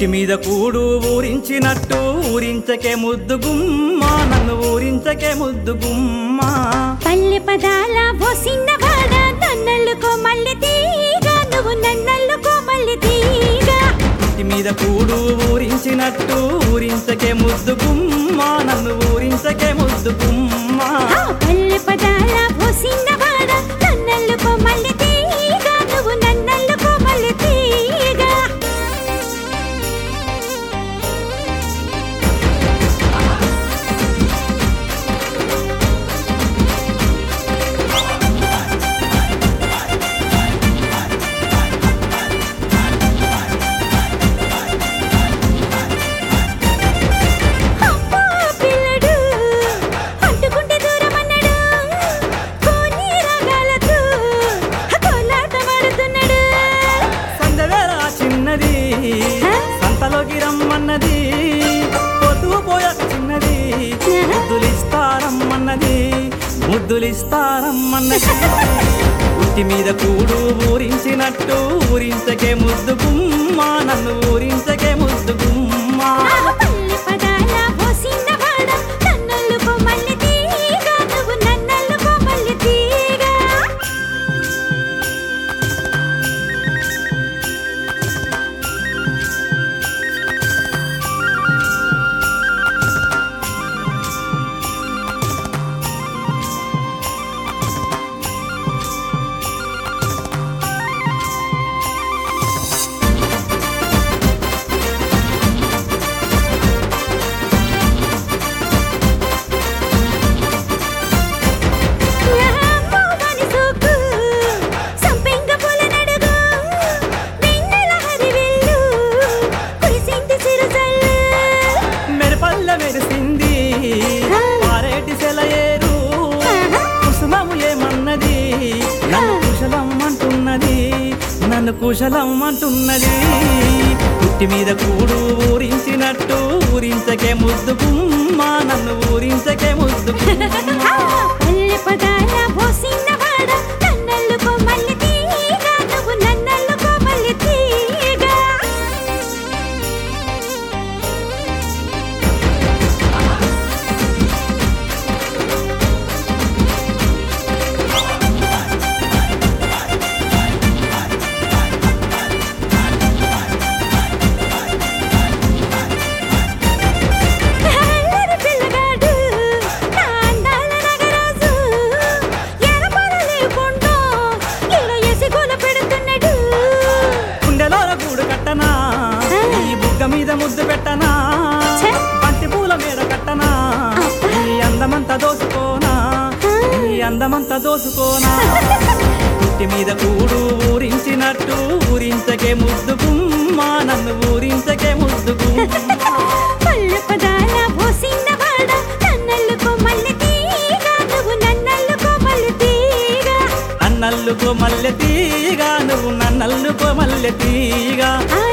ఉట్టి మీద కూడు ఊరించినట్టు ఊరించకే ముద్దు గుమ్మా నన్ను ఊరించకే ముద్దు గుమ్మా పల్లె పదాల ఓ సిన్నవాడ నన్నల్లుకో మల్లె తీగ నువ్వు నన్నల్లుకో మల్లె తీగ ఉట్టి మీద కూడు ఊరించినట్టు ఊరించకే ముద్దు గుమ్మా నన్ను ఊరించకే ముద్దు గుమ్మా ఆ పల్లె పదాల ఓ సిన్నవాడ నన్నల్లుకో మల్లె తీగ నువ్వు నన్నల్లుకో మల్లె తీగ అమ్మా పిల్లడు పట్టుకుంటే దూరం అన్నాడు కోని రాగాలతో కోలాటమాడుతున్నాడు సందవేళ చిన్నది సంతలోకి రమ్మన్నది పొద్దు పోయొచ్చిన్నది ముద్దులిస్తారమ్మన్నది ముద్దులిస్తారమ్మన్నది ఉట్టి మీద కూడు ఊరించినట్టు ఊరించకే ముద్దు గుమ్మా నన్ను ఊరించకే ముద్దు గుమ్మా ఆ పల్లె పదాల ఓ సిన్నవాడ నన్నల్లుకో మల్లె తీగ నువ్వు నన్నల్లుకో మల్లె తీగ రామ్మోహని సోకు సంపెంగ పూల నడుగు వెన్నెల హరివిల్లు కురిసింది చిరుజల్లు మెరుపల్ల మెరిసింది పారేటి సెలయేరు కుసుమము ఏమన్నది నన్ను కుశలం అంటున్నది నన్ను కుశలం అంటున్నది పుట్టి మీద కూడు ఊరించినట్టు ఊరించకే ముద్దు గుమ్మా నన్ను ఊరించకే ముద్దు గుమ్మా పల్లె పదాల ఓ సిన్నవాడ నన్నల్లుకో మల్లె తీగ నువ్వు నన్నల్లుకో మల్లె తీగ అల్లరి పిల్లగాడు నా అందాల నగరాజు ఎరపడలేకుండా ఈడ ఎసిగోల పెడుతున్నాడు గుండెలోన గూడు కట్టనా ఈ బుగ్గ మీద ముద్దు పెట్టనా ఛే! బంతి పూల మీద కట్టనా ఈ అందమంతా దోసుకోనా ఈ అందమంతా దోసుకోనా పుట్టి మీద కూడు ఊరించినట్టు ఊరించకే ముద్దు గుమ్మా నన్ను ఊరించకే ముద్దు గుమ్మా పల్లె పదాల ఓ సిన్నవాడ నన్నల్లుకో మల్లె తీగ నువ్వు నన్నల్లుకో మల్లె తీగ నన్నల్లుకో మల్లె తీగ నువ్వు నన్నల్లుకో మల్లె తీగ ఆ